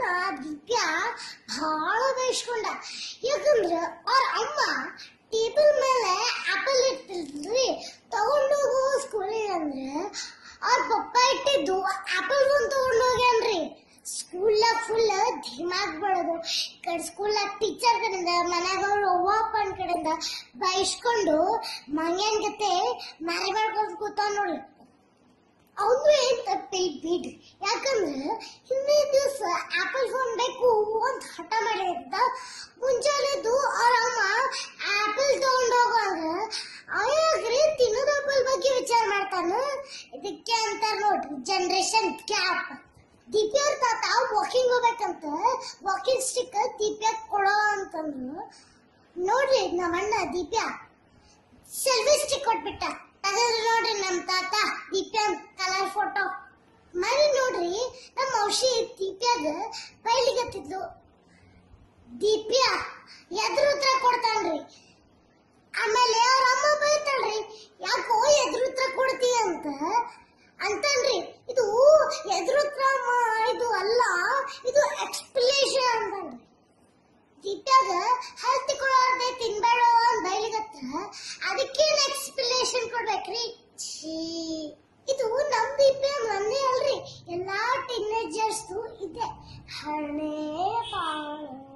ದಿವ್ಯಾ ಬಹಳ ಬಯಸ್ಕೊಂಡ ಯಾಕಂದ್ರ ಅವ್ರ ಅಮ್ಮ ಟೇಬಲ್ ಮೇಲೆ ಆಪಲ್ ಇಟ್ಟಿಲ್ರಿ ತಗೊಂಡೋಗು ಸ್ಕೂಲಿಗೆ ಅಂದ್ರೆ ಅವ್ರ ಪಪ್ಪ ಇಟ್ಟಿದ್ದು ಆಪಲ್ ಒಂದು ತಗೊಂಡೋಗ್ಯಾನ್ರಿ ಸ್ಕೂಲ್ನಾಗ ಫುಲ್ ಧಿಮಾಗ್ ಬಡದು ಕಡೆ ಸ್ಕೂಲ್ನಾಗ ಟೀಚರ್ ಕಡೆಯಿಂದ ಮನ್ಯಾಗ ಅವ್ರ ಅವ್ವ ಅಪ್ಪನ ಕಡೆಯಿಂದ ಬಯಸ್ಕೊಂಡು ಮಂಗ್ಯನ್ ಜೊತೆ ಮ್ಯಾರಿ ಮಾಡ್ಕೊಂಡು ಕೂತಾವ ನೋಡ್ರಿ ಅವನು ಏನ್ ತಪ್ಪಿ ಬಿಡ್ರಿ ಯಾಕಂದ್ರೆ ಹಿಂದಿನ ದಿವಸ ಆಪಲ್ ಫೋನ್ ಬೇಕು ಅಂತ ಹಠ ಮಾಡಿದ್ದ ಮುಂಜಾನೆದ್ದು ಅವ್ರ ಅಮ್ಮ ಆಪಲ್ ತಗೊಂಡೋಗುವಾಗ ಅಯ್ಯಾಗ್ರಿ ತಿನ್ನೋದು ಆಪಲ್ ಬಗ್ಗೆ ವಿಚಾರ ಮಾಡ್ತಾನ ಇದಕ್ಕೆ ಅಂತಾರ ನೋಡ್ರಿ ಜನರೇಷನ್ ಗ್ಯಾಪ್ ದೀಪ್ಯ ಅವ್ರ ತಾತ ವಾಕಿಂಗ್ ಹೋಗ್ಬೇಕಂತ ವಾಕಿಂಗ್ ಸ್ಟಿಕ್ ದೀಪ್ಯ ಕೊಡೋ ಅಂತಂದ್ರು ನೋಡ್ರಿ ನಮ್ಮ ಅಣ್ಣ ದೀಪ್ಯ ಸೆಲ್ಫಿ ಸ್ಟಿಕ್ ಕೊಟ್ಬಿಟ್ಟ ಅದ್ರಲ್ಲಿ ನೋಡ್ರಿ ನಮ್ ತಾತ ದೀಪ್ಯಾನ್ ಕಲರ್ ಫೋಟೋ ಮರಿ ನೋಡ್ರಿ ನಮ್ಮ ಔಷಧಿ ದೀಪ್ಯಾಗ ಬೈಲಿಗತ್ತಿದ್ಲು ದೀಪ್ಯ ಎದ್ರ ಉತ್ತರ ಕೊಡ್ತಾನ್ರಿ ಆಮೇಲೆ ಅವ್ರ ಅಮ್ಮ ಬೈತಾಳ್ರಿ ಯಾಕೋ ಎದ್ರ ಉತ್ತರ ಕೊಡ್ತೀಯ ಅಂತ ಅಂತನ್ರಿ ಇದು ಎದ್ರ ಉತ್ತರ ಮಾ- ಇದು ಅಲ್ಲ ಇದು ಎಕ್ಸ್ಪ್ಲೇಷನ್ ಅಂತನ್ರಿ ದೀಪ್ಯಾಗ ಹಲ್ ತಿಕೊಳ್ಳೋದೆ ತಿನ್ಬೇಡ ಅಂತ ಬೈಲಿಗತ್ರ ಅದಕ್ಕೇನು ಎಕ್ಸ್ಪ್ಲೇಷನ್ ಕೊಡ್ಬೇಕ್ರಿ ಛೀ ಇದು ನಮ್ ದೀಪ್ಯ ಒಂದೇ ಅಲ್ರಿ ಎಲ್ಲಾ ಟೀನೇಜರ್ಸ್ ಇದೆ ಹಣೆ ಪಾಳು